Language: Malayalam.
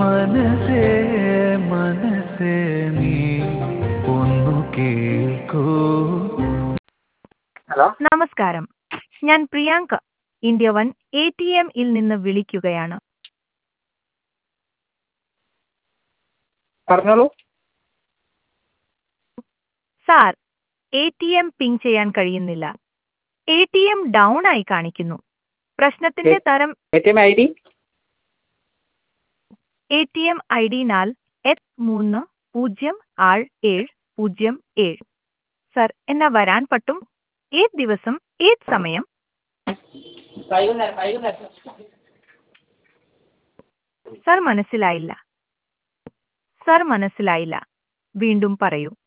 മനസ്സേ മനസ്സേ നീ ഒന്നു കേൾക്കൂ ഹലോ നമസ്കാരം ഞാൻ Priyanka India one A T എമ്മിൽ നിന്ന് വിളിക്കുകയാണ് പറഞ്ഞോളൂ sir A T M PIN ചെയ്യാൻ കഴിയുന്നില്ല എ ടി എം ഡൗൺ ആയി കാണിക്കുന്നു പ്രശ്നത്തിന്റെ എ- തരം A T M I D A T M I D നാൽ എട്ട് മൂന്ന് പൂജ്യം ആറ് ഏഴ് പൂജ്യം ഏഴ് സർ എന്നാ വരാൻ പറ്റും ഏത് ദിവസം ഏത് സമയം വൈകുന്നേരം വൈകുന്നേരം സർ മനസ്സിലായില്ല സർ മനസ്സിലായില്ല വീണ്ടും പറയൂ